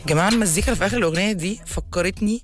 جماعه المزيكا اللي في اخر الاغنيه دي فكرتني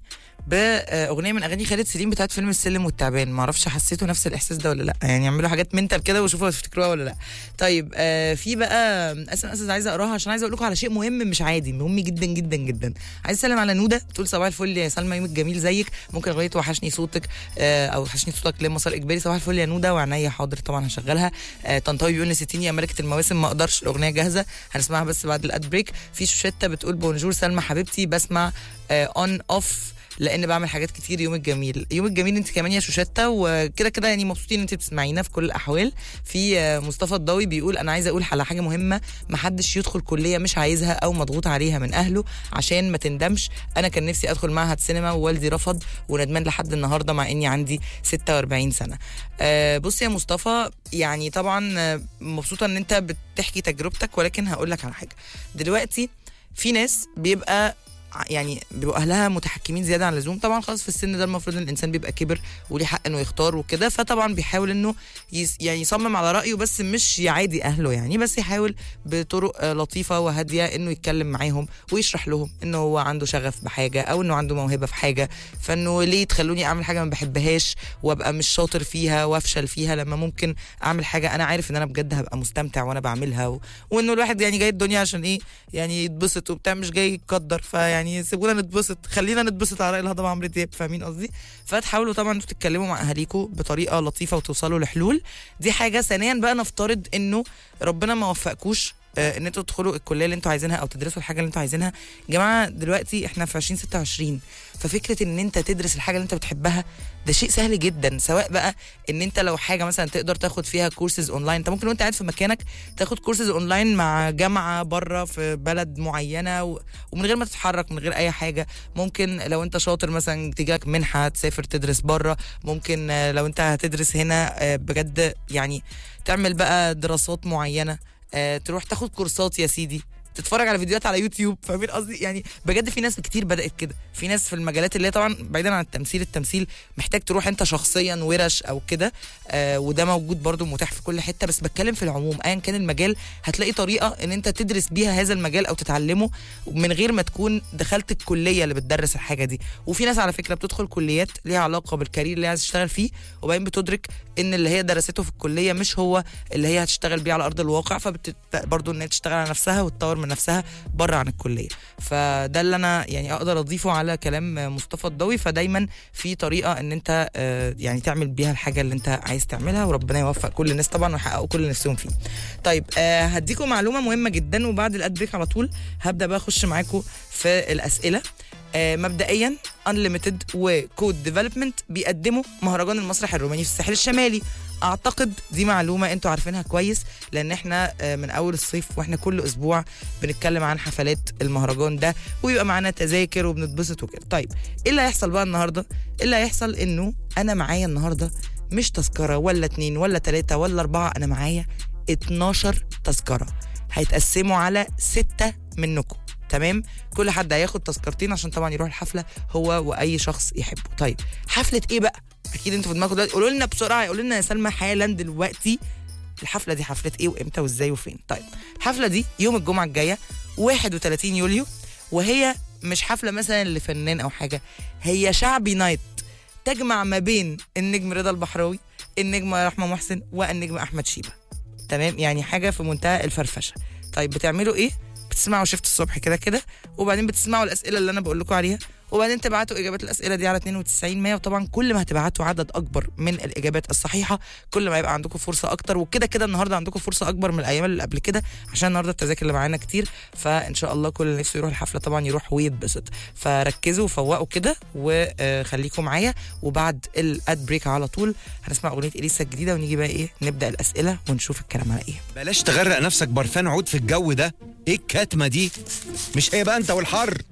باغنيه من اغاني خالد سليم بتاعت فيلم السلم والتعبان معرفش حسيتوا نفس الاحساس ده ولا لا يعني اعملوا حاجات منتل كده وشوفوا تفتكروها ولا لا طيب آه في بقى اسم اساس عايزه اقراها عشان عايزه اقول لكم على شيء مهم مش عادي مهم جدا جدا جدا عايز اسلم على نوده تقول صباح الفل يا سلمى يومك جميل زيك ممكن اغنيه وحشني صوتك آه او وحشني صوتك لمسار اجباري صباح الفل يا نوده وعنيا حاضر طبعا هشغلها آه طنطاوي بيقول نسيتيني يا ملكه المواسم ما اقدرش الاغنيه جاهزه هنسمعها بس بعد الاد بريك في شوشته بتقول بونجور سلمى حبيبتي بسمع اون اوف لان بعمل حاجات كتير يوم الجميل يوم الجميل انت كمان يا شوشته وكده كده يعني مبسوطين انت بتسمعينا في كل الاحوال في آه، مصطفى الضوي بيقول انا عايزه اقول على حاجه مهمه محدش يدخل كليه مش عايزها او مضغوط عليها من اهله عشان ما تندمش انا كان نفسي ادخل معهد سينما ووالدي رفض وندمان لحد النهارده مع اني عندي 46 سنه آه، بص يا مصطفى يعني طبعا آه، مبسوطه ان انت بتحكي تجربتك ولكن هقول لك على حاجه دلوقتي في ناس بيبقى ع- يعني بيبقوا اهلها متحكمين زياده عن اللزوم طبعا خلاص في السن ده المفروض ان الانسان بيبقى كبر وليه حق انه يختار وكده فطبعا بيحاول انه يس يعني يصمم على رايه بس مش يعادي اهله يعني بس يحاول بطرق آه، لطيفه وهاديه انه يتكلم معاهم ويشرح لهم انه هو عنده شغف بحاجه او انه عنده موهبه في حاجه فانه ليه تخلوني اعمل حاجه ما بحبهاش وابقى مش شاطر فيها وافشل فيها لما ممكن اعمل حاجه انا عارف ان انا بجد هبقى مستمتع وانا بعملها و... وانه الواحد يعني جاي الدنيا عشان ايه يعني يتبسط وبتاع مش جاي يتقدر فيعني سيبونا نتبسط خلينا نتبسط على رأي الهضبه عمرو دياب فاهمين قصدي فتحاولوا طبعا انتوا تتكلموا مع اهاليكم بطريقه لطيفه وتوصلوا لحلول دي حاجه ثانيا بقى نفترض انه ربنا ما وفقكوش آه، ان انتوا تدخلوا الكليه اللي انتوا عايزينها او تدرسوا الحاجه اللي انتوا عايزينها يا جماعه دلوقتي احنا في 2026 ففكره ان انت تدرس الحاجه اللي انت بتحبها ده شيء سهل جدا سواء بقى ان انت لو حاجه مثلا تقدر تاخد فيها كورسز اونلاين انت ممكن وانت قاعد في مكانك تاخد كورسز اونلاين مع جامعه بره في بلد معينه و... ومن غير ما تتحرك من غير اي حاجه ممكن لو انت شاطر مثلا تجيلك منحه تسافر تدرس بره ممكن آه، لو انت هتدرس هنا آه، بجد يعني تعمل بقى دراسات معينه آه، تروح تاخد كورسات يا سيدي تتفرج على فيديوهات على يوتيوب فاهمين قصدي يعني بجد في ناس كتير بدات كده في ناس في المجالات اللي هي طبعا بعيدا عن التمثيل التمثيل محتاج تروح انت شخصيا ورش او كده آه وده موجود برضو متاح في كل حته بس بتكلم في العموم ايا كان المجال هتلاقي طريقه ان انت تدرس بيها هذا المجال او تتعلمه من غير ما تكون دخلت الكليه اللي بتدرس الحاجه دي وفي ناس على فكره بتدخل كليات ليها علاقه بالكارير اللي هي عايز تشتغل فيه وبعدين بتدرك ان اللي هي درسته في الكليه مش هو اللي هي هتشتغل بيه على ارض الواقع فبت برضو ان هي تشتغل على نفسها وتطور من نفسها بره عن الكليه فده اللي انا يعني اقدر اضيفه على كلام مصطفى الضوي فدايما في طريقه ان انت آه، يعني تعمل بيها الحاجه اللي انت عايز تعملها وربنا يوفق كل الناس طبعا ويحققوا كل اللي نفسهم فيه طيب آه، هديكم معلومه مهمه جدا وبعد الاد بريك على طول هبدا بقى اخش معاكم في الاسئله آه، مبدئيا انليمتد وكود ديفلوبمنت بيقدموا مهرجان المسرح الروماني في الساحل الشمالي اعتقد دي معلومه انتوا عارفينها كويس لان احنا آه، من اول الصيف واحنا كل اسبوع بنتكلم عن حفلات المهرجان ده ويبقى معانا تذاكر وبنتبسط وكده طيب ايه اللي هيحصل بقى النهارده ايه اللي هيحصل انه انا معايا النهارده مش تذكره ولا اتنين ولا تلاته ولا اربعه انا معايا 12 تذكره هيتقسموا على ستة منكم تمام كل حد هياخد تذكرتين عشان طبعا يروح الحفله هو واي شخص يحبه طيب حفله ايه بقى اكيد انتوا في دماغكم دلوقتي قولوا لنا بسرعه قولوا لنا يا سلمى حالا دلوقتي الحفله دي حفله ايه وامتى وازاي وفين طيب الحفله دي يوم الجمعه الجايه 31 يوليو وهي مش حفله مثلا لفنان او حاجه هي شعبي نايت تجمع ما بين النجم رضا البحراوي النجم رحمه محسن والنجم احمد شيبه تمام يعني حاجه في منتهى الفرفشه طيب بتعملوا ايه بتسمعوا شفت الصبح كده كده وبعدين بتسمعوا الاسئله اللي انا بقول لكم عليها وبعدين تبعتوا اجابات الاسئله دي على 92 100 وطبعا كل ما هتبعتوا عدد اكبر من الاجابات الصحيحه كل ما يبقى عندكم فرصه اكتر وكده كده النهارده عندكم فرصه اكبر من الايام اللي قبل كده عشان النهارده التذاكر اللي معانا كتير فان شاء الله كل اللي نفسه يروح الحفله طبعا يروح ويتبسط فركزوا وفوقوا كده وخليكم معايا وبعد الاد بريك على طول هنسمع اغنيه اليسا الجديده ونيجي بقى ايه نبدا الاسئله ونشوف الكلام على ايه بلاش تغرق نفسك برفان عود في الجو ده ايه الكتمه دي مش هي بقى انت والحر